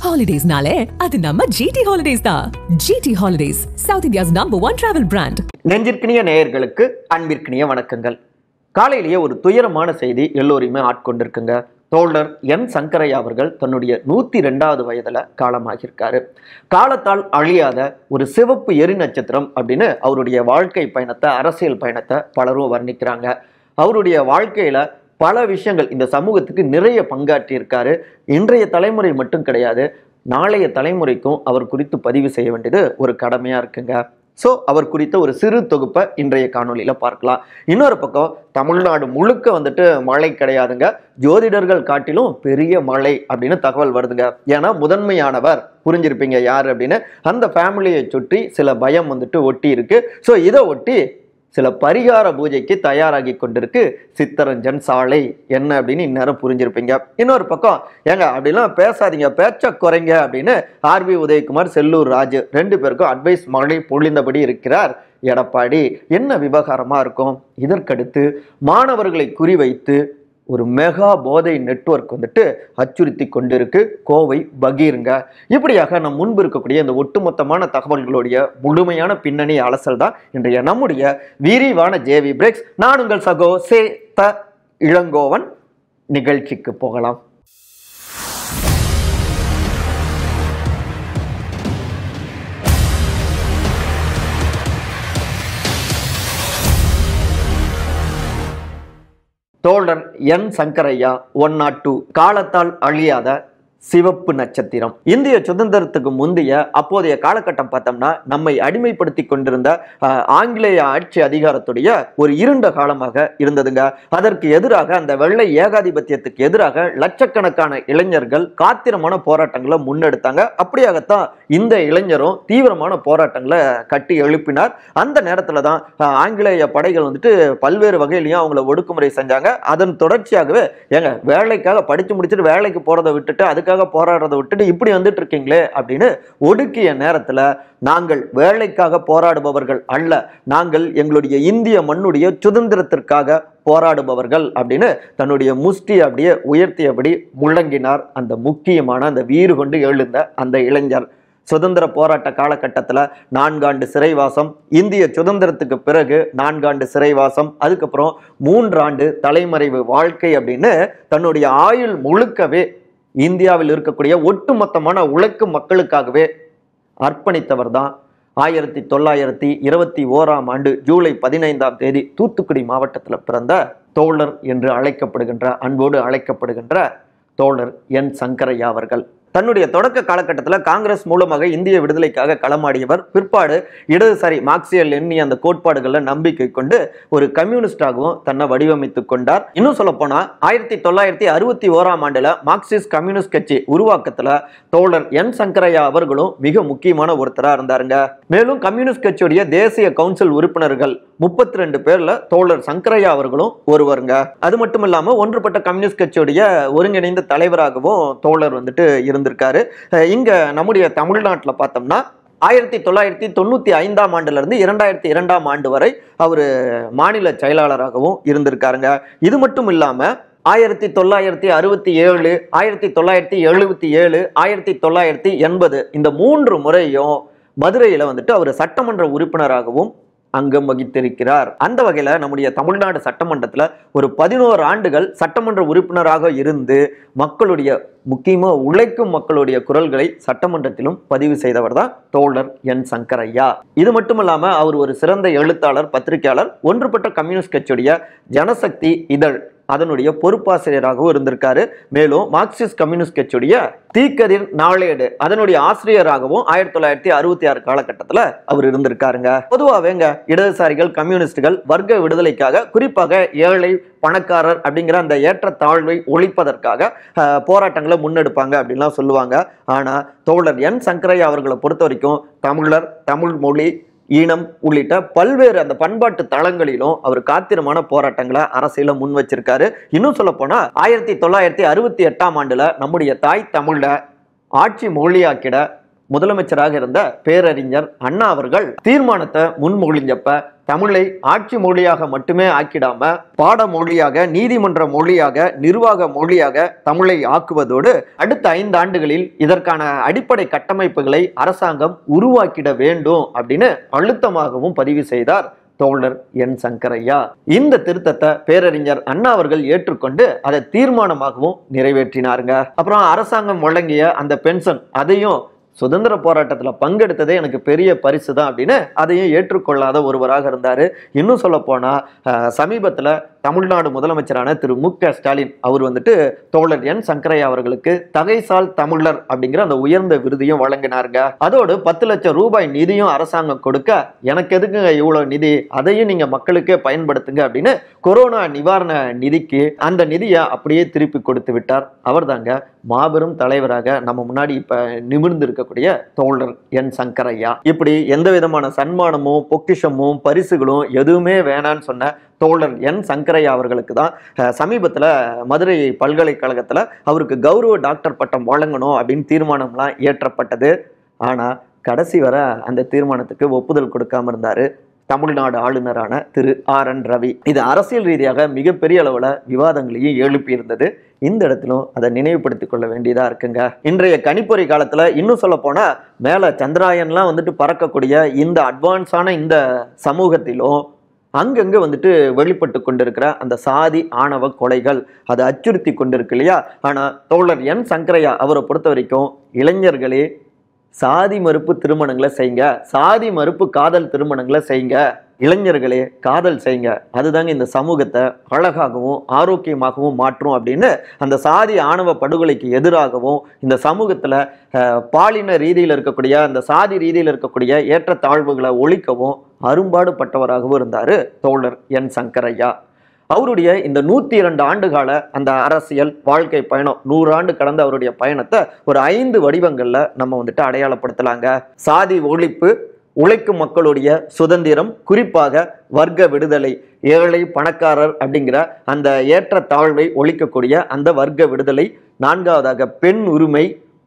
ஹாலிடேஸ்னாலே அது நம்ம ஜிடி ஹாலிடேஸ் தான் GT holidays south India's number one travel brand நெஞ்சிற்கினிய நேயர்களுக்கு அன்பிற்கினிய வணக்கங்கள் காலையிலேயே ஒரு துயரமான செய்தி எல்லோரையுமே ஆட்கொண்டிருக்குங்க தோழர் என் சங்கரையா அவர்கள் தன்னுடைய நூத்தி ரெண்டாவது வயதுல காலமாகியிருக்காரு காலத்தால் அழியாத ஒரு சிவப்பு எரி நட்சத்திரம் அப்படின்னு அவருடைய வாழ்க்கை பயணத்தை அரசியல் பயணத்தை பலரும் வர்ணிக்கிறாங்க அவருடைய வாழ்க்கையில பல விஷயங்கள் இந்த சமூகத்துக்கு நிறைய பங்காற்றி இருக்காரு இன்றைய தலைமுறை மட்டும் கிடையாது நாளைய தலைமுறைக்கும் அவர் குறித்து பதிவு செய்ய வேண்டியது ஒரு கடமையா இருக்குங்க ஸோ அவர் குறித்த ஒரு சிறு தொகுப்பை இன்றைய காணொளியில பார்க்கலாம் இன்னொரு பக்கம் தமிழ்நாடு முழுக்க வந்துட்டு மழை கிடையாதுங்க ஜோதிடர்கள் காட்டிலும் பெரிய மழை அப்படின்னு தகவல் வருதுங்க ஏன்னா முதன்மையானவர் புரிஞ்சிருப்பீங்க யார் அப்படின்னு அந்த ஃபேமிலியை சுற்றி சில பயம் வந்துட்டு ஒட்டி இருக்கு ஸோ இதை ஒட்டி சில பரிகார பூஜைக்கு தயாராகி கொண்டிருக்கு சித்தரஞ்சன் சாலை என்ன அப்படின்னு இந்நேரம் புரிஞ்சிருப்பீங்க இன்னொரு பக்கம் ஏங்க அப்படிலாம் பேசாதீங்க பேச்ச குறைங்க அப்படின்னு ஆர்பி உதயகுமார் செல்லூர் ராஜு ரெண்டு பேருக்கும் அட்வைஸ் மழை பொழிந்தபடி இருக்கிறார் எடப்பாடி என்ன விவகாரமா இருக்கும் இதற்கடுத்து மாணவர்களை குறிவைத்து ஒரு மெகா போதை நெட்வொர்க் வந்துட்டு அச்சுறுத்தி கொண்டிருக்கு கோவை பகீருங்க இப்படியாக நம் முன்பு இருக்கக்கூடிய இந்த ஒட்டுமொத்தமான தகவல்களுடைய முழுமையான பின்னணி அலசல் தான் இன்றைய நம்முடைய விரிவான ஜேவி பிரேக்ஸ் நான் உங்கள் சகோ சே த இளங்கோவன் நிகழ்ச்சிக்கு போகலாம் தோழர் என் சங்கரையா ஒன் நாட் டூ காலத்தால் அழியாத சிவப்பு நட்சத்திரம் இந்திய சுதந்திரத்துக்கு முந்தைய அப்போதைய காலகட்டம் பார்த்தோம்னா நம்மை அடிமைப்படுத்தி கொண்டிருந்த அஹ், ஆங்கிலேய ஆட்சி அதிகாரத்துடைய ஒரு இருண்ட காலமாக இருந்ததுங்க அதற்கு எதிராக அந்த வெள்ளை ஏகாதிபத்தியத்துக்கு எதிராக லட்சக்கணக்கான இளைஞர்கள் காத்திரமான போராட்டங்களை முன்னெடுத்தாங்க அப்படியாகத்தான் இந்த இளைஞரும் தீவிரமான போராட்டங்களை கட்டி எழுப்பினார் அந்த நேரத்துல தான் அஹ், ஆங்கிலேய படைகள் வந்துட்டு பல்வேறு வகையிலையும் அவங்கள ஒடுக்குமுறை செஞ்சாங்க அதன் தொடர்ச்சியாகவே ஏங்க வேலைக்காக படிச்சு முடிச்சுட்டு வேலைக்கு போறதை விட்டுட்டு அதுக்காக போராடுறதை விட்டுட்டு இப்படி வந்துட்டு இருக்கீங்களே அப்படின்னு ஒடுக்கிய நேரத்துல நாங்கள் வேலைக்காக போராடுபவர்கள் அல்ல நாங்கள் எங்களுடைய இந்திய மண்ணுடைய சுதந்திரத்திற்காக போராடுபவர்கள் அப்படின்னு தன்னுடைய முஷ்டி அப்படியே உயர்த்தியபடி முழங்கினார் அந்த முக்கியமான அந்த வீறு கொண்டு எழுந்த அந்த இளைஞர் சுதந்திர போராட்ட காலகட்டத்தில் நான்காண்டு சிறைவாசம் இந்திய சுதந்திரத்துக்கு பிறகு நான்காண்டு சிறைவாசம் அதுக்கப்புறம் மூன்றாண்டு தலைமறைவு வாழ்க்கை அப்படின்னு தன்னுடைய ஆயுள் முழுக்கவே இந்தியாவில் இருக்கக்கூடிய ஒட்டுமொத்தமான உழைக்கும் மக்களுக்காகவே அர்ப்பணித்தவர் தான் ஆயிரத்தி தொள்ளாயிரத்தி இருபத்தி ஓராம் ஆண்டு ஜூலை பதினைந்தாம் தேதி தூத்துக்குடி மாவட்டத்தில் பிறந்த தோழர் என்று அழைக்கப்படுகின்ற அன்போடு அழைக்கப்படுகின்ற தோழர் என் சங்கரையா அவர்கள் தன்னுடைய தொடக்க காலகட்டத்தில் காங்கிரஸ் மூலமாக இந்திய விடுதலைக்காக களமாடியவர் பிற்பாடு இடதுசாரி மார்க்சியல் எண்ணி அந்த கோட்பாடுகளில் நம்பிக்கை கொண்டு ஒரு கம்யூனிஸ்டாகவும் தன்னை வடிவமைத்து கொண்டார் இன்னும் சொல்ல போனா ஆயிரத்தி தொள்ளாயிரத்தி அறுபத்தி ஓராம் ஆண்டுல மார்க்சிஸ்ட் கம்யூனிஸ்ட் கட்சி உருவாக்கத்துல தோழர் என் சங்கரையா அவர்களும் மிக முக்கியமான ஒருத்தரா இருந்தாருங்க மேலும் கம்யூனிஸ்ட் கட்சியுடைய தேசிய கவுன்சில் உறுப்பினர்கள் முப்பத்தி ரெண்டு பேர்ல தோழர் சங்கரையா அவர்களும் ஒருவருங்க அது மட்டும் இல்லாம ஒன்றுபட்ட கம்யூனிஸ்ட் கட்சியுடைய ஒருங்கிணைந்த தலைவராகவும் தோழர் வந்துட்டு இருந்திருக்காரு அஹ் இங்க நம்முடைய தமிழ்நாட்டுல பார்த்தோம்னா ஆயிரத்தி தொள்ளாயிரத்தி தொண்ணூத்தி ஐந்தாம் ஆண்டுல இருந்து இரண்டாயிரத்தி இரண்டாம் ஆண்டு வரை அவர் மாநில செயலாளராகவும் இருந்திருக்காருங்க இது மட்டும் இல்லாம ஆயிரத்தி தொள்ளாயிரத்தி அறுபத்தி ஏழு ஆயிரத்தி தொள்ளாயிரத்தி எழுபத்தி ஏழு ஆயிரத்தி தொள்ளாயிரத்தி எண்பது இந்த மூன்று முறையும் மதுரையில வந்துட்டு அவர் சட்டமன்ற உறுப்பினராகவும் அங்கம் வகித்திருக்கிறார் அந்த வகையில நம்முடைய தமிழ்நாடு சட்டமன்றத்துல ஒரு பதினோரு ஆண்டுகள் சட்டமன்ற உறுப்பினராக இருந்து மக்களுடைய முக்கியமா உழைக்கும் மக்களுடைய குரல்களை சட்டமன்றத்திலும் பதிவு செய்தவர் தான் தோழர் என் சங்கரையா இது மட்டும் இல்லாம அவர் ஒரு சிறந்த எழுத்தாளர் பத்திரிகையாளர் ஒன்றுபட்ட கம்யூனிஸ்ட் கட்சியுடைய ஜனசக்தி இதழ் அதனுடைய பொறுப்பாசிரியராகவும் இருந்திருக்காரு மேலும் மார்க்சிஸ்ட் கம்யூனிஸ்ட் கட்சியுடைய தீக்கதிர் நாளேடு அதனுடைய ஆசிரியராகவும் ஆயிரத்தி தொள்ளாயிரத்தி அறுபத்தி ஆறு காலகட்டத்தில் அவர் இருந்திருக்காருங்க பொதுவாகவேங்க இடதுசாரிகள் கம்யூனிஸ்டுகள் வர்க்க விடுதலைக்காக குறிப்பாக ஏழை பணக்காரர் அப்படிங்கிற அந்த ஏற்றத்தாழ்வை ஒழிப்பதற்காக அஹ், போராட்டங்களை முன்னெடுப்பாங்க அப்படின்லாம் சொல்லுவாங்க ஆனால் தோழர் என் சங்கரையா அவர்களை பொறுத்த வரைக்கும் தமிழர் தமிழ் மொழி ஈனம் உள்ளிட்ட பல்வேறு அந்த பண்பாட்டு தளங்களிலும் அவர் காத்திரமான போராட்டங்களை அரசியல முன் வச்சிருக்காரு இன்னும் சொல்ல போனா ஆயிரத்தி தொள்ளாயிரத்தி அறுபத்தி எட்டாம் ஆண்டுல நம்முடைய தாய் தமிழ்ல ஆட்சி மொழியாக்கிட முதலமைச்சராக இருந்த பேரறிஞர் அண்ணா அவர்கள் தீர்மானத்தை முன்மொழிஞ்சப்ப தமிழை ஆட்சி மொழியாக மட்டுமே ஆக்கிடாம பாட மொழியாக நீதிமன்ற மொழியாக நிர்வாக மொழியாக தமிழை ஆக்குவதோடு அடுத்த ஐந்து ஆண்டுகளில் இதற்கான அடிப்படை கட்டமைப்புகளை அரசாங்கம் உருவாக்கிட வேண்டும் அப்படின்னு அழுத்தமாகவும் பதிவு செய்தார் தோழர் என் சங்கரையா இந்த திருத்தத்தை பேரறிஞர் அண்ணா அவர்கள் ஏற்றுக்கொண்டு அதை தீர்மானமாகவும் நிறைவேற்றினாருங்க அப்புறம் அரசாங்கம் வழங்கிய அந்த பென்ஷன் அதையும் சுதந்திர போராட்டத்துல பங்கெடுத்ததே எனக்கு பெரிய பரிசு தான் அப்படின்னு அதையும் ஏற்றுக்கொள்ளாத ஒருவராக இருந்தாரு இன்னும் சொல்ல போனா அஹ், சமீபத்துல தமிழ்நாடு முதலமைச்சரான திரு மு க ஸ்டாலின் அவர் வந்துட்டு தோழர் என் சங்கரையா அவர்களுக்கு தகைசால் தமிழர் அப்படிங்கிற அந்த உயர்ந்த விருதையும் வழங்கினாருங்க அதோடு பத்து லட்சம் ரூபாய் நிதியும் அரசாங்கம் கொடுக்க எனக்கு எதுக்குங்க இவ்வளவு நிதி அதையும் நீங்க மக்களுக்கே பயன்படுத்துங்க அப்படின்னு கொரோனா நிவாரண நிதிக்கு அந்த நிதியை அப்படியே திருப்பி கொடுத்து விட்டார் அவர்தாங்க மாபெரும் தலைவராக நம்ம முன்னாடி இப்ப நிமிர்ந்து இருக்கக்கூடிய தோழர் என் சங்கரையா இப்படி எந்த விதமான சன்மானமும் பொக்கிஷமும் பரிசுகளும் எதுவுமே வேணான்னு சொன்ன தோழர் என் சங்கரையா அவர்களுக்கு தான் அஹ், சமீபத்துல மதுரை பல்கலைக்கழகத்துல அவருக்கு கௌரவ டாக்டர் பட்டம் வழங்கணும் அப்படின்னு தீர்மானம்லாம் இயற்றப்பட்டது ஆனா கடைசி வரை அந்த தீர்மானத்துக்கு ஒப்புதல் கொடுக்காம இருந்தாரு தமிழ்நாடு ஆளுநரான திரு ஆர் என் ரவி இது அரசியல் ரீதியாக மிகப்பெரிய அளவில் விவாதங்களையும் எழுப்பியிருந்தது இந்த இடத்திலும் அதை நினைவுபடுத்திக் கொள்ள வேண்டியதா இருக்குங்க இன்றைய கணிப்பொறி காலத்துல இன்னும் சொல்ல போனா மேல சந்திராயன்லாம் வந்துட்டு பறக்கக்கூடிய இந்த அட்வான்ஸான இந்த சமூகத்திலும் அங்கங்க வந்துட்டு வெளிப்பட்டு கொண்டிருக்கிற அந்த சாதி ஆணவ கொலைகள் அதை அச்சுறுத்தி கொண்டிருக்கு இல்லையா ஆனா தோழர் என் சங்கரையா அவரை பொறுத்த வரைக்கும் இளைஞர்களே சாதி மறுப்பு திருமணங்களை செய்யுங்க சாதி மறுப்பு காதல் திருமணங்களை செய்யுங்க இளைஞர்களே காதல் செய்யுங்க அதுதாங்க இந்த சமூகத்தை அழகாகவும் ஆரோக்கியமாகவும் மாற்றும் அப்படின்னு அந்த சாதி ஆணவ படுகொலைக்கு எதிராகவும் இந்த சமூகத்தில் பாலின ரீதியில் இருக்கக்கூடிய அந்த சாதி ரீதியில் இருக்கக்கூடிய ஏற்றத்தாழ்வுகளை ஒழிக்கவும் அரும்பாடுபட்டவராகவும் இருந்தார் தோழர் என் சங்கரையா அவருடைய இந்த நூத்தி இரண்டு ஆண்டு கால அந்த அரசியல் வாழ்க்கை பயணம் நூறு ஆண்டு கடந்த அவருடைய பயணத்தை ஒரு ஐந்து வடிவங்கள்ல நம்ம வந்துட்டு அடையாளப்படுத்தலாங்க சாதி ஒழிப்பு உழைக்கும் மக்களுடைய சுதந்திரம் குறிப்பாக வர்க்க விடுதலை ஏழை பணக்காரர் அப்படிங்கிற அந்த ஏற்றத்தாழ்வை ஒழிக்கக்கூடிய அந்த வர்க்க விடுதலை நான்காவதாக பெண் உரிமை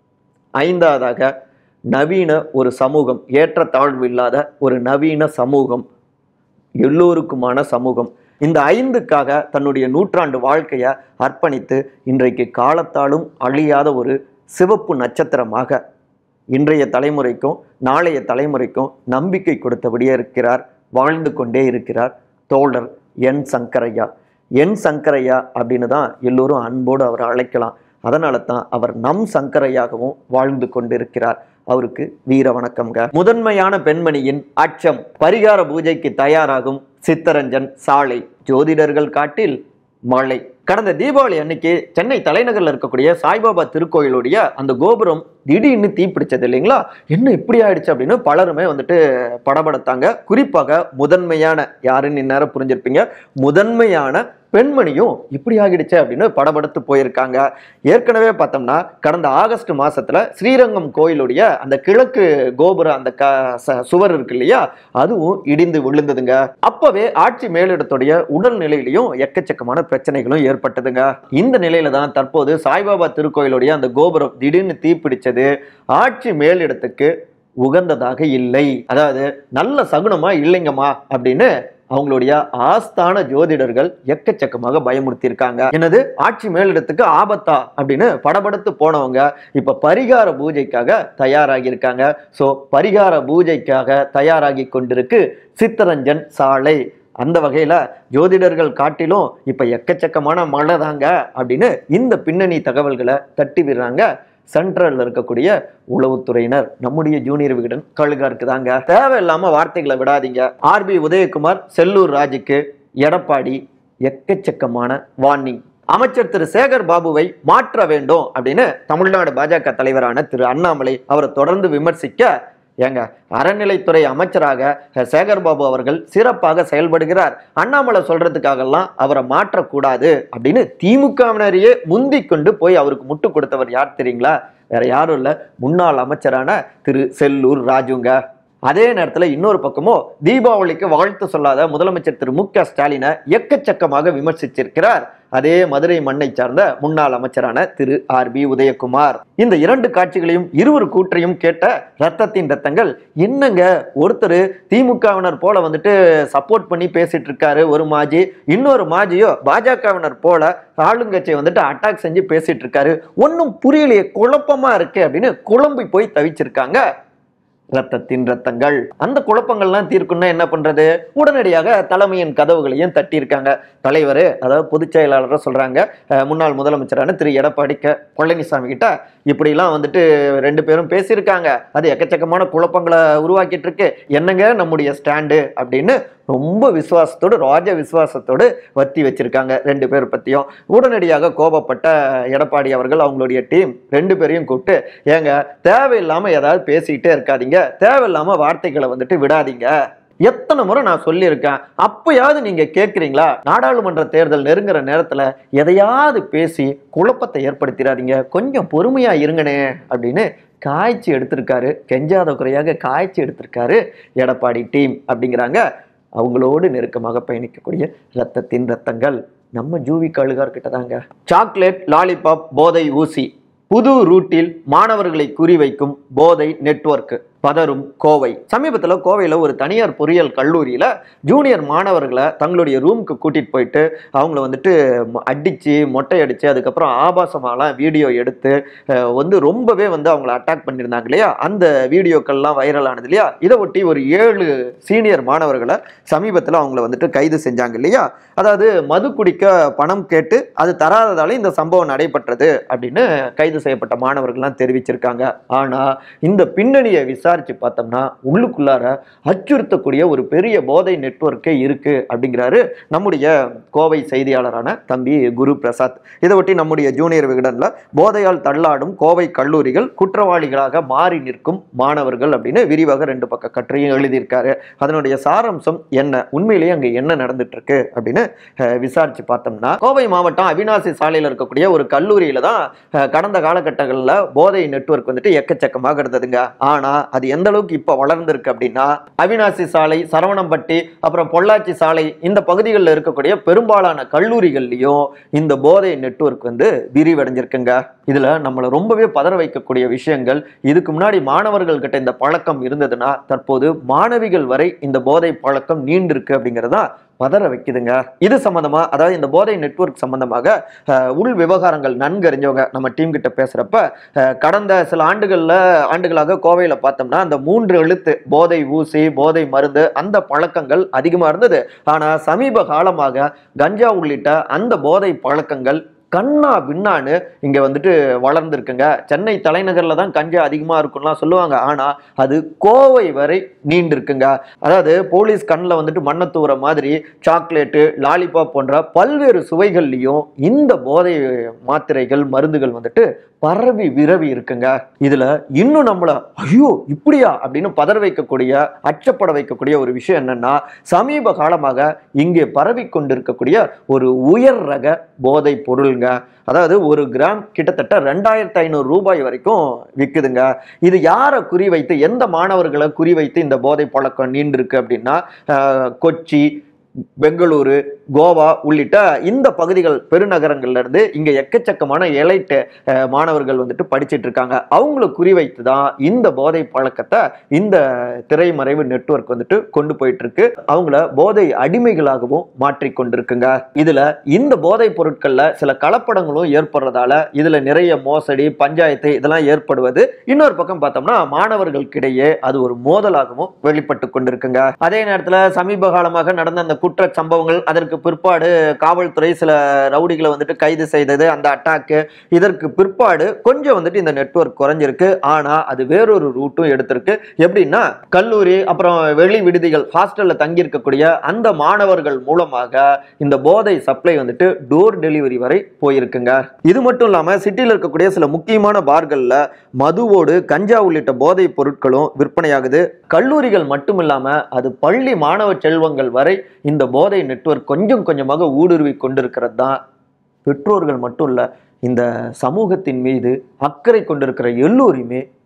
ஐந்தாவதாக நவீன ஒரு சமூகம் ஏற்றத்தாழ்வு இல்லாத ஒரு நவீன சமூகம் எல்லோருக்குமான சமூகம் இந்த ஐந்துக்காக தன்னுடைய நூற்றாண்டு வாழ்க்கையை அர்ப்பணித்து இன்றைக்கு காலத்தாலும் அழியாத ஒரு சிவப்பு நட்சத்திரமாக இன்றைய தலைமுறைக்கும் நாளைய தலைமுறைக்கும் நம்பிக்கை கொடுத்தபடியே இருக்கிறார் வாழ்ந்து கொண்டே இருக்கிறார் தோழர் என் சங்கரையா என் சங்கரையா அப்படின்னு தான் எல்லோரும் அன்போடு அவரை அழைக்கலாம் அதனால தான் அவர் நம் சங்கரையாகவும் வாழ்ந்து கொண்டிருக்கிறார் அவருக்கு வீர வணக்கம்ங்க முதன்மையான பெண்மணியின் அச்சம் பரிகார பூஜைக்கு தயாராகும் சித்தரஞ்சன் சாலை ஜோதிடர்கள் காட்டில் மழை கடந்த தீபாவளி அன்னைக்கு சென்னை தலைநகர்ல இருக்கக்கூடிய சாய்பாபா திருக்கோயிலுடைய அந்த கோபுரம் திடீர்னு தீப்பிடிச்சது இல்லைங்களா என்ன இப்படி ஆயிடுச்சு அப்படின்னு பலருமே வந்துட்டு படபடத்தாங்க குறிப்பாக முதன்மையான யாருன்னு இந்நேரம் புரிஞ்சிருப்பீங்க முதன்மையான பெண்மணியும் இப்படி ஆகிடுச்சு அப்படின்னு படபடுத்து போயிருக்காங்க ஏற்கனவே பார்த்தோம்னா கடந்த ஆகஸ்ட் மாசத்துல ஸ்ரீரங்கம் கோயிலுடைய அந்த கிழக்கு கோபுர அந்த க ச- சுவர் இருக்கு இல்லையா அதுவும் இடிந்து விழுந்ததுங்க அப்பவே ஆட்சி மேலிடத்துடைய உடல்நிலையிலையும் எக்கச்சக்கமான பிரச்சனைகளும் ஏற்பட்டதுங்க இந்த நிலையில தான் தற்போது சாய்பாபா திருக்கோயிலுடைய அந்த கோபுரம் திடீர்னு தீப்பிடிச்சது ஆட்சி மேலிடத்துக்கு உகந்ததாக இல்லை அதாவது நல்ல சகுனமா இல்லைங்கம்மா அப்படின்னு அவங்களுடைய ஆஸ்தான ஜோதிடர்கள் எக்கச்சக்கமாக பயமுறுத்தியிருக்காங்க என்னது ஆட்சி மேலிடத்துக்கு ஆபத்தா அப்படின்னு படபடுத்து போனவங்க இப்ப பரிகார பூஜைக்காக தயாராகி இருக்காங்க ஸோ பரிகார பூஜைக்காக தயாராகி கொண்டிருக்கு சித்தரஞ்சன் சாலை அந்த வகையில ஜோதிடர்கள் காட்டிலும் இப்ப எக்கச்சக்கமான மழை தாங்க அப்படின்னு இந்த பின்னணி தகவல்களை தட்டி விடுறாங்க சென்ட்ரல்ல இருக்கக்கூடிய உளவுத்துறையினர் நம்முடைய ஜூனியர் விகடன் கழுகா இருக்குதாங்க தேவையில்லாம வார்த்தைகளை விடாதீங்க ஆர்பி உதயகுமார் செல்லூர் ராஜுக்கு எடப்பாடி எக்கச்சக்கமான வார்னிங் அமைச்சர் திரு சேகர் பாபுவை மாற்ற வேண்டும் அப்படின்னு தமிழ்நாடு பாஜக தலைவரான திரு அண்ணாமலை அவரை தொடர்ந்து விமர்சிக்க ஏங்க அறநிலைத்துறை அமைச்சராக சேகர் பாபு அவர்கள் சிறப்பாக செயல்படுகிறார் அண்ணாமலை சொல்றதுக்காகலாம் அவரை மாற்றக்கூடாது அப்படின்னு திமுகவினரையே முந்திக் கொண்டு போய் அவருக்கு முட்டு கொடுத்தவர் யார் தெரியுங்களா வேற யாரும் இல்ல முன்னாள் அமைச்சரான திரு செல்லூர் ராஜுங்க அதே நேரத்தில் இன்னொரு பக்கமோ தீபாவளிக்கு வாழ்த்து சொல்லாத முதலமைச்சர் திரு மு க ஸ்டாலினை எக்கச்சக்கமாக விமர்சிச்சிருக்கிறார் அதே மதுரை மண்ணை சார்ந்த முன்னாள் அமைச்சரான திரு ஆர் பி உதயகுமார் இந்த இரண்டு காட்சிகளையும் இருவர் கூற்றையும் கேட்ட ரத்தத்தின் ரத்தங்கள் என்னங்க ஒருத்தர் திமுகவினர் போல வந்துட்டு சப்போர்ட் பண்ணி பேசிட்டு இருக்காரு ஒரு மாஜி இன்னொரு மாஜியோ பாஜகவினர் போல ஆளுங்கட்சியை வந்துட்டு அட்டாக் செஞ்சு பேசிட்டு இருக்காரு ஒன்றும் புரியலையே குழப்பமா இருக்கு அப்படின்னு குழம்பி போய் தவிச்சிருக்காங்க ரத்தத்தின் ரத்தங்கள் அந்த குழப்பங்கள்லாம் தீர்க்கணும்னா என்ன பண்றது உடனடியாக தலைமையின் கதவுகளையும் தட்டியிருக்காங்க தலைவர் அதாவது பொதுச் செயலாளரை சொல்றாங்க அஹ், முன்னாள் முதலமைச்சரான திரு எடப்பாடி க பழனிசாமி கிட்ட இப்படிலாம் வந்துட்டு ரெண்டு பேரும் பேசியிருக்காங்க அது எக்கச்சக்கமான குழப்பங்களை உருவாக்கிட்டு இருக்கு என்னங்க நம்முடைய ஸ்டாண்டு அப்படின்னு ரொம்ப விசுவாசத்தோடு ராஜ விசுவாசத்தோடு வத்தி வச்சிருக்காங்க ரெண்டு பேர் பத்தியும் உடனடியாக கோபப்பட்ட எடப்பாடி அவர்கள் அவங்களுடைய டீம் ரெண்டு பேரையும் கூப்பிட்டு ஏங்க தேவையில்லாம ஏதாவது பேசிக்கிட்டே இருக்காதீங்க தேவையில்லாம வார்த்தைகளை வந்துட்டு விடாதீங்க எத்தனை முறை நான் சொல்லியிருக்கேன் அப்பயாவது நீங்க கேட்குறீங்களா நாடாளுமன்ற தேர்தல் நெருங்குற நேரத்துல எதையாவது பேசி குழப்பத்தை ஏற்படுத்திடாதீங்க கொஞ்சம் பொறுமையா இருங்கனே அப்படின்னு காய்ச்சி எடுத்திருக்காரு கெஞ்சாத குறையாக காய்ச்சி எடுத்திருக்காரு எடப்பாடி டீம் அப்படிங்கிறாங்க அவங்களோடு நெருக்கமாக பயணிக்கக்கூடிய ரத்தத்தின் ரத்தங்கள் நம்ம ஜூவி கழுகார்கிட்ட தாங்க சாக்லேட் லாலிபாப் போதை ஊசி புது ரூட்டில் மாணவர்களை குறிவைக்கும் போதை நெட்வொர்க் பதறும் கோவை சமீபத்தில் கோவையில் ஒரு தனியார் பொறியியல் கல்லூரியில் ஜூனியர் மாணவர்களை தங்களுடைய ரூமுக்கு கூட்டிகிட்டு போயிட்டு அவங்கள வந்துட்டு ம- அடிச்சு மொட்டை அடிச்சு அதுக்கப்புறம் ஆபாசமாலாம் வீடியோ எடுத்து அஹ், வந்து ரொம்பவே வந்து அவங்கள அட்டாக் பண்ணியிருந்தாங்க இல்லையா அந்த வீடியோக்கள்லாம் வைரல் ஆனது இல்லையா இதை ஒட்டி ஒரு ஏழு சீனியர் மாணவர்களை சமீபத்தில் அவங்கள வந்துட்டு கைது செஞ்சாங்க இல்லையா அதாவது மது குடிக்க பணம் கேட்டு அது தராததால இந்த சம்பவம் நடைபெற்றது அப்படின்னு கைது செய்யப்பட்ட மாணவர்கள்லாம் தெரிவிச்சிருக்காங்க ஆனால் இந்த பின்னணியை விசாரிச்சு பார்த்தோம்னா உள்ளுக்குள்ளார அச்சுறுத்தக்கூடிய ஒரு பெரிய போதை நெட்வொர்க்கே இருக்கு அப்படிங்கிறாரு நம்முடைய கோவை செய்தியாளரான தம்பி குரு பிரசாத் இதை ஒட்டி நம்முடைய ஜூனியர் விகடன்ல போதையால் தள்ளாடும் கோவை கல்லூரிகள் குற்றவாளிகளாக மாறி நிற்கும் மாணவர்கள் அப்படின்னு விரிவாக ரெண்டு பக்க கட்டுரையும் எழுதியிருக்காரு அதனுடைய சாராம்சம் என்ன உண்மையிலேயே அங்கே என்ன நடந்துட்டு இருக்கு அப்படின்னு அஹ், விசாரிச்சு பார்த்தோம்னா கோவை மாவட்டம் அவினாசி சாலையில் இருக்கக்கூடிய ஒரு கல்லூரியில தான் அஹ், கடந்த காலகட்டங்களில் போதை நெட்வொர்க் வந்துட்டு எக்கச்சக்கமாக இருந்ததுங்க ஆனா அது எந்த அளவுக்கு இப்போ வளர்ந்திருக்கு அப்படின்னா அவினாசி சாலை சரவணம்பட்டி அப்புறம் பொள்ளாச்சி சாலை இந்த பகுதிகளில் இருக்கக்கூடிய பெரும்பாலான கல்லூரிகள்லையும் இந்த போதை நெட்வொர்க் வந்து விரிவடைஞ்சிருக்குங்க இதுல நம்மளை ரொம்பவே பதற வைக்கக்கூடிய விஷயங்கள் இதுக்கு முன்னாடி மாணவர்கள் கிட்ட இந்த பழக்கம் இருந்ததுன்னா தற்போது மாணவிகள் வரை இந்த போதை பழக்கம் நீண்டிருக்கு அப்படிங்கிறதா பதற வைக்குதுங்க இது சம்பந்தமா அதாவது இந்த போதை நெட்வொர்க் சம்பந்தமாக அஹ், உள் விவகாரங்கள் நன்கு அறிஞ்சவங்க நம்ம டீம் கிட்ட பேசுறப்ப அஹ், கடந்த சில ஆண்டுகள்ல ஆண்டுகளாக கோவையில பார்த்தோம்னா அந்த மூன்று எழுத்து போதை ஊசி போதை மருந்து அந்த பழக்கங்கள் அதிகமா இருந்தது ஆனா சமீப காலமாக கஞ்சா உள்ளிட்ட அந்த போதை பழக்கங்கள் கண்ணா பின்னான்னு இங்க வந்துட்டு வளர்ந்துருக்குங்க சென்னை தலைநகர்ல தான் கஞ்சா அதிகமா இருக்கும்லாம் சொல்லுவாங்க ஆனா அது கோவை வரை நீண்டிருக்குங்க அதாவது போலீஸ் கண்ணில் வந்துட்டு மண்ணை தூவுற மாதிரி சாக்லேட்டு லாலிபாப் போன்ற பல்வேறு சுவைகள்லையும் இந்த போதை மாத்திரைகள் மருந்துகள் வந்துட்டு பரவி விரவி இருக்குங்க இதுல இன்னும் நம்மள ஐயோ இப்படியா அப்படின்னு பதற வைக்கக்கூடிய அச்சப்பட வைக்கக்கூடிய ஒரு விஷயம் என்னன்னா சமீப காலமாக இங்கே பரவி கொண்டிருக்கக்கூடிய ஒரு உயர் ரக போதை பொருளுங்க அதாவது ஒரு கிராம் கிட்டத்தட்ட ரெண்டாயிரத்தி ஐநூறு ரூபாய் வரைக்கும் விற்குதுங்க இது யாரை குறிவைத்து எந்த மாணவர்களை குறிவைத்து இந்த போதை பழக்கம் நீண்டிருக்கு அப்படின்னா ஆஹ், கொச்சி பெங்களூரு கோவா உள்ளிட்ட இந்த பகுதிகள் பெருநகரங்கள்ல இருந்து இங்க எக்கச்சக்கமான எலைட்டு அஹ், மாணவர்கள் வந்துட்டு படிச்சிட்டு இருக்காங்க அவங்கள குறிவைத்து தான் இந்த போதை பழக்கத்தை இந்த திரைமறைவு நெட்வொர்க் வந்துட்டு கொண்டு போயிட்டு இருக்கு அவங்கள போதை அடிமைகளாகவும் மாற்றிக் கொண்டிருக்குங்க இதுல இந்த போதைப் பொருட்கள்ல சில கலப்படங்களும் ஏற்படுறதால இதுல நிறைய மோசடி பஞ்சாயத்து இதெல்லாம் ஏற்படுவது இன்னொரு பக்கம் பார்த்தோம்னா மாணவர்களுக்கிடையே அது ஒரு மோதலாகவும் வெளிப்பட்டு கொண்டிருக்குங்க அதே நேரத்துல சமீப காலமாக நடந்த அந்த குற்ற சம்பவங்கள் அதற்கு பிற்பாடு காவல்துறை சில ரவுடிகளை வந்துட்டு கைது செய்தது அந்த அட்டாக்கு இதற்கு பிற்பாடு கொஞ்சம் வந்துட்டு இந்த நெட்வொர்க் குறைஞ்சிருக்கு ஆனா அது வேறொரு ரூட்டும் எடுத்திருக்கு எப்படின்னா கல்லூரி அப்புறம் வெளி விடுதிகள் ஹாஸ்டல்ல தங்கி இருக்கக்கூடிய அந்த மாணவர்கள் மூலமாக இந்த போதை சப்ளை வந்துட்டு டோர் டெலிவரி வரை போயிருக்குங்க இது மட்டும் இல்லாம சிட்டியில் இருக்கக்கூடிய சில முக்கியமான பார்கள்ல மதுவோடு கஞ்சா உள்ளிட்ட போதைப் பொருட்களும் விற்பனையாகுது கல்லூரிகள் மட்டும் இல்லாம அது பள்ளி மாணவ செல்வங்கள் வரை இந்த போதை நெட்வொர்க் கொஞ்சம் கொஞ்சமாக ஊடுருவி கொண்டிருக்கிறது தான் பெற்றோர்கள் மட்டும் இல்ல இந்த சமூகத்தின் மீது அக்கறை கொண்டிருக்கிற எல்லோருமே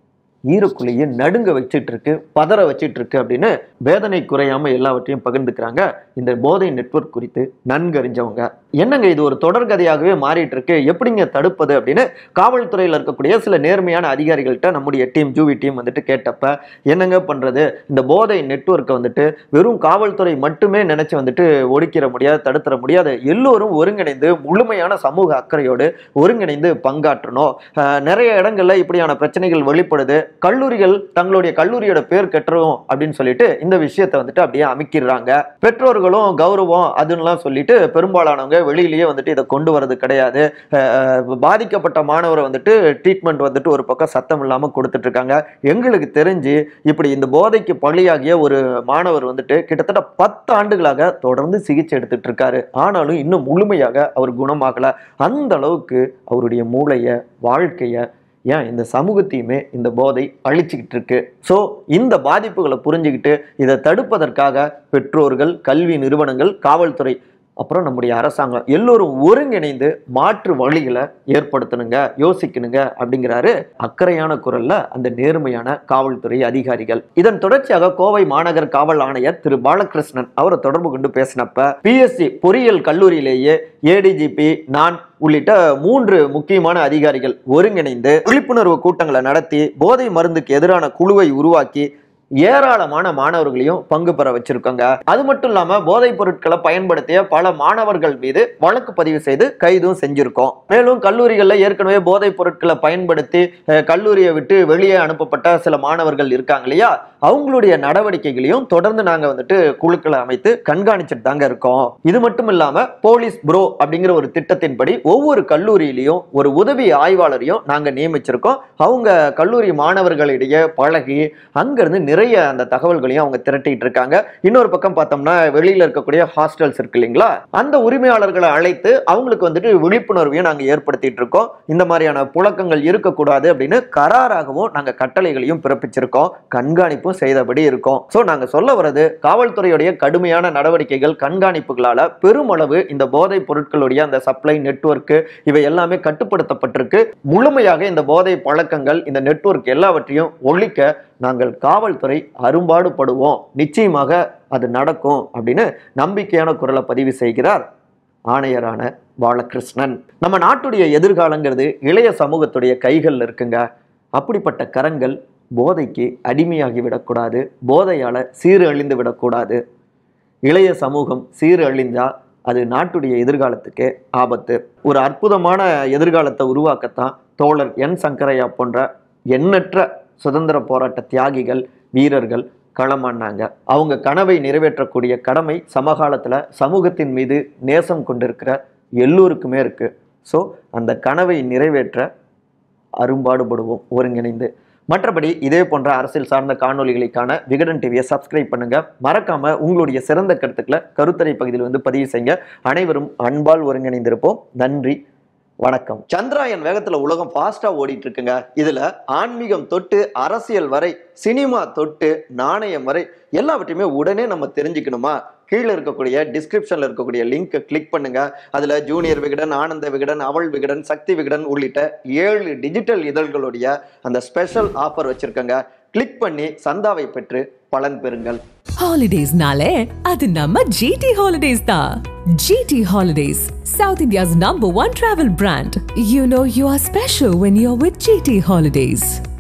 ஈரக்குலையை நடுங்க வச்சிட்டு இருக்கு பதற வச்சிட்டு இருக்கு அப்படின்னு வேதனை குறையாம எல்லாவற்றையும் பகிர்ந்துக்கிறாங்க இந்த போதை நெட்வொர்க் குறித்து நன்கு அறிஞ்சவங்க என்னங்க இது ஒரு தொடர்கதையாகவே மாறிட்டு இருக்கு எப்படிங்க தடுப்பது அப்படின்னு காவல்துறையில் இருக்கக்கூடிய சில நேர்மையான அதிகாரிகள்கிட்ட நம்முடைய டீம் ஜூவி டீம் வந்துட்டு கேட்டப்ப என்னங்க பண்றது இந்த போதை நெட்வொர்க்கை வந்துட்டு வெறும் காவல்துறை மட்டுமே நினைச்சு வந்துட்டு ஒடுக்கிற முடியாது தடுத்துற முடியாது எல்லோரும் ஒருங்கிணைந்து முழுமையான சமூக அக்கறையோடு ஒருங்கிணைந்து பங்காற்றணும் அஹ் நிறைய இடங்கள்ல இப்படியான பிரச்சனைகள் வெளிப்படுது கல்லூரிகள் தங்களுடைய கல்லூரியோட பேர் கெட்டுரும் அப்படின்னு சொல்லிட்டு இந்த விஷயத்தை வந்துட்டு அப்படியே அமைக்கிறாங்க பெற்றோர்களும் கௌரவம் அதுன்னெலாம் சொல்லிட்டு பெரும்பாலானவங்க வெளியிலேயே வந்துட்டு இதை கொண்டு வரது கிடையாது அஹ் பாதிக்கப்பட்ட மாணவரை வந்துட்டு ட்ரீட்மெண்ட் வந்துட்டு ஒரு பக்கம் சத்தம் இல்லாம கொடுத்துட்டு இருக்காங்க எங்களுக்கு தெரிஞ்சு இப்படி இந்த போதைக்கு பலியாகிய ஒரு மாணவர் வந்துட்டு கிட்டத்தட்ட பத்து ஆண்டுகளாக தொடர்ந்து சிகிச்சை எடுத்துட்டு இருக்காரு ஆனாலும் இன்னும் முழுமையாக அவர் குணமாகல அந்த அளவுக்கு அவருடைய மூளைய வாழ்க்கைய ஏன் இந்த சமூகத்தையுமே இந்த போதை அழிச்சுக்கிட்டு இருக்கு ஸோ இந்த பாதிப்புகளை புரிஞ்சுக்கிட்டு இதை தடுப்பதற்காக பெற்றோர்கள் கல்வி நிறுவனங்கள் காவல்துறை அப்புறம் நம்முடைய அரசாங்கம் எல்லோரும் ஒருங்கிணைந்து மாற்று வழிகளை ஏற்படுத்தணுங்க யோசிக்கணுங்க அப்படிங்கிறாரு அக்கறையான குரல்ல அந்த நேர்மையான காவல்துறை அதிகாரிகள் இதன் தொடர்ச்சியாக கோவை மாநகர் காவல் ஆணையர் திரு பாலகிருஷ்ணன் அவரை தொடர்பு கொண்டு பேசினப்ப பிஎஸ்சி பொறியியல் கல்லூரியிலேயே ஏடிஜிபி நான் உள்ளிட்ட மூன்று முக்கியமான அதிகாரிகள் ஒருங்கிணைந்து விழிப்புணர்வு கூட்டங்களை நடத்தி போதை மருந்துக்கு எதிரான குழுவை உருவாக்கி ஏராளமான மாணவர்களையும் பங்கு பெற வச்சிருக்காங்க அது மட்டும் இல்லாம போதைப் பொருட்களை பயன்படுத்திய பல மாணவர்கள் மீது வழக்கு பதிவு செய்து கைதும் செஞ்சிருக்கோம் மேலும் கல்லூரிகளில் ஏற்கனவே போதைப் பொருட்களை பயன்படுத்தி அஹ், கல்லூரியை விட்டு வெளியே அனுப்பப்பட்ட சில மாணவர்கள் இருக்காங்க இல்லையா அவங்களுடைய நடவடிக்கைகளையும் தொடர்ந்து நாங்க வந்துட்டு குழுக்களை அமைத்து கண்காணிச்சுட்டு தாங்க இருக்கோம் இது மட்டும் இல்லாம போலீஸ் ப்ரோ அப்படிங்கிற ஒரு திட்டத்தின்படி ஒவ்வொரு கல்லூரியிலையும் ஒரு உதவி ஆய்வாளரையும் நாங்க நியமிச்சிருக்கோம் அவங்க கல்லூரி மாணவர்களிடையே பழகி அங்கிருந்து நிறைய அந்த தகவல்களையும் அவங்க திரட்டிட்டு இருக்காங்க இன்னொரு பக்கம் பார்த்தோம்னா வெளியில இருக்கக்கூடிய ஹாஸ்டல்ஸ் இருக்கு இல்லைங்களா அந்த உரிமையாளர்களை அழைத்து அவங்களுக்கு வந்துட்டு விழிப்புணர்வையும் நாங்க ஏற்படுத்திட்டு இருக்கோம் இந்த மாதிரியான புழக்கங்கள் இருக்கக்கூடாது அப்படின்னு கராராகவும் நாங்க கட்டளைகளையும் பிறப்பிச்சிருக்கோம் கண்காணிப்பும் செய்தபடி இருக்கோம் ஸோ நாங்க சொல்ல வர்றது காவல்துறையுடைய கடுமையான நடவடிக்கைகள் கண்காணிப்புகளால பெருமளவு இந்த போதைப் பொருட்களுடைய அந்த சப்ளை நெட்வொர்க் இவை எல்லாமே கட்டுப்படுத்தப்பட்டிருக்கு முழுமையாக இந்த போதை பழக்கங்கள் இந்த நெட்வொர்க் எல்லாவற்றையும் ஒழிக்க நாங்கள் காவல்துறை அரும்பாடுபடுவோம் நிச்சயமாக அது நடக்கும் அப்படின்னு நம்பிக்கையான குரலை பதிவு செய்கிறார் ஆணையரான பாலகிருஷ்ணன் நம்ம நாட்டுடைய எதிர்காலங்கிறது இளைய சமூகத்துடைய கைகளில் இருக்குங்க அப்படிப்பட்ட கரங்கள் போதைக்கு அடிமையாகி விடக்கூடாது போதையால் சீரழிந்து விடக்கூடாது இளைய சமூகம் சீரழிந்தா அது நாட்டுடைய எதிர்காலத்துக்கே ஆபத்து ஒரு அற்புதமான எதிர்காலத்தை உருவாக்கத்தான் தோழர் என் சங்கரையா போன்ற எண்ணற்ற சுதந்திர போராட்ட தியாகிகள் வீரர்கள் களமானாங்க அவங்க கனவை நிறைவேற்றக்கூடிய கடமை சமகாலத்தில் சமூகத்தின் மீது நேசம் கொண்டிருக்கிற எல்லோருக்குமே இருக்கு ஸோ அந்த கனவை நிறைவேற்ற அரும்பாடுபடுவோம் ஒருங்கிணைந்து மற்றபடி இதே போன்ற அரசியல் சார்ந்த காணொளிகளுக்கான விகடன் டிவியை சப்ஸ்கிரைப் பண்ணுங்க மறக்காம உங்களுடைய சிறந்த கருத்துக்களை கருத்தரை பகுதியில் வந்து பதிவு செய்யுங்க அனைவரும் அன்பால் ஒருங்கிணைந்திருப்போம் நன்றி வணக்கம் சந்திராயன் வேகத்துல உலகம் ஃபாஸ்டா ஓடிட்டு இருக்குங்க இதுல ஆன்மீகம் தொட்டு அரசியல் வரை சினிமா தொட்டு நாணயம் வரை எல்லாவற்றையுமே உடனே நம்ம தெரிஞ்சுக்கணுமா கீழே இருக்கக்கூடிய டிஸ்கிரிப்ஷன்ல இருக்கக்கூடிய லிங்கை கிளிக் பண்ணுங்க அதுல ஜூனியர் விகடன் ஆனந்த விகடன் அவள் விகடன் சக்தி விகடன் உள்ளிட்ட ஏழு டிஜிட்டல் இதழ்களுடைய அந்த ஸ்பெஷல் ஆஃபர் வச்சிருக்கங்க கிளிக் பண்ணி சந்தாவை பெற்று பலன் பெறுங்கள் ஹாலிடேஸ்னாலே அது நம்ம ஜிடி ஹாலிடேஸ் தான் GT holidays south India's number one travel brand you know you are special when you are with GT holidays